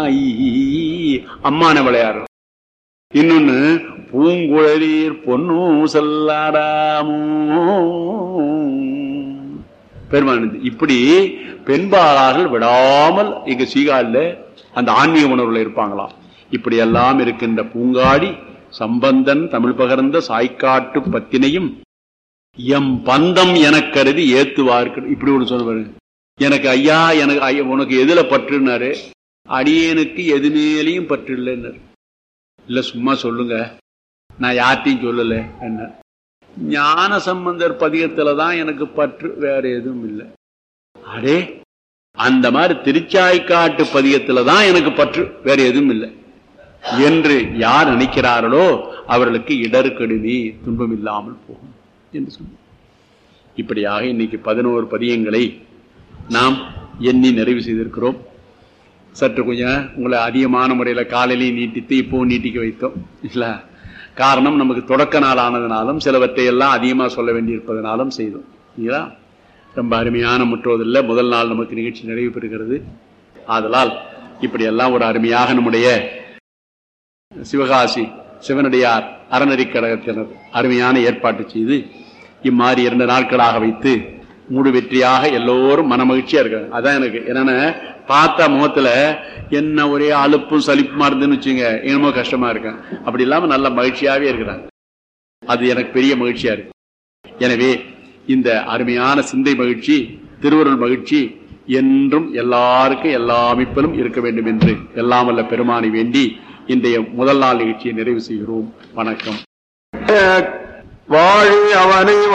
தாயி அம்மான விளையாடுறோம் இன்னொன்னு பூங்குழலீர் பொன்னும் செல்லாடாமோ பெருமானது இப்படி பெண்பாளர்கள் விடாமல் இங்க சீகாழில அந்த ஆன்மீக உணர்வுல இருப்பாங்களாம் இப்படி எல்லாம் இருக்கின்ற பூங்காடி சம்பந்தன் தமிழ் பகர்ந்த சாய்க்காட்டு பத்தினையும் எம் பந்தம் எனக் கருதி ஏத்துவார்கள் இப்படி ஒண்ணு சொல்லுவாரு எனக்கு ஐயா எனக்கு ஐயா உனக்கு எதுல பற்றுனாரு அடியேனுக்கு எது மேலேயும் பற்று இல்லைன்னாரு இல்ல சும்மா சொல்லுங்க நான் யார்ட்டையும் சொல்லல என்ன ஞான சம்பந்தர் பதிகத்துல தான் எனக்கு பற்று வேற எதுவும் இல்லை அடே அந்த மாதிரி திருச்சாய்க்காட்டு பதிகத்துல தான் எனக்கு பற்று வேற எதுவும் இல்லை என்று யார் நினைக்கிறார்களோ அவர்களுக்கு இடர்கடுமி துன்பம் இல்லாமல் போகும் என்று சொன்னார் இப்படியாக இன்னைக்கு பதினோரு பதியங்களை நாம் எண்ணி நிறைவு செய்திருக்கிறோம் சற்று கொஞ்சம் உங்களை அதிகமான முறையில் காலையிலையும் நீட்டித்து இப்போவும் நீட்டிக்க வைத்தோம் இல்ல காரணம் நமக்கு தொடக்க நாள் ஆனதுனாலும் சிலவற்றை எல்லாம் அதிகமாக சொல்ல வேண்டியிருப்பதனாலும் செய்தோம் இல்லையா ரொம்ப அருமையான முற்றோதில்ல முதல் நாள் நமக்கு நிகழ்ச்சி நிறைவு பெறுகிறது ஆதலால் இப்படியெல்லாம் ஒரு அருமையாக நம்முடைய சிவகாசி சிவனடியார் அறநெறி கழகத்தினர் அருமையான ஏற்பாட்டு செய்து இம்மாதிரி இரண்டு நாட்களாக வைத்து முழு வெற்றியாக எல்லோரும் மனமகிழ்ச்சியா இருக்காங்க அதான் எனக்கு என்னன்னா பார்த்த முகத்துல என்ன ஒரே அலுப்பும் சலிப்புமா இருந்துன்னு வச்சுங்க என்னமோ கஷ்டமா இருக்கேன் அப்படி இல்லாம நல்ல மகிழ்ச்சியாவே இருக்கிறாங்க அது எனக்கு பெரிய மகிழ்ச்சியா இருக்கு எனவே இந்த அருமையான சிந்தை மகிழ்ச்சி திருவருள் மகிழ்ச்சி என்றும் எல்லாருக்கும் எல்லா அமைப்பிலும் இருக்க வேண்டும் என்று எல்லாம் வல்ல பெருமானை வேண்டி இன்றைய முதல் நாள் நிகழ்ச்சியை நிறைவு செய்கிறோம் வணக்கம் வாழி அவனை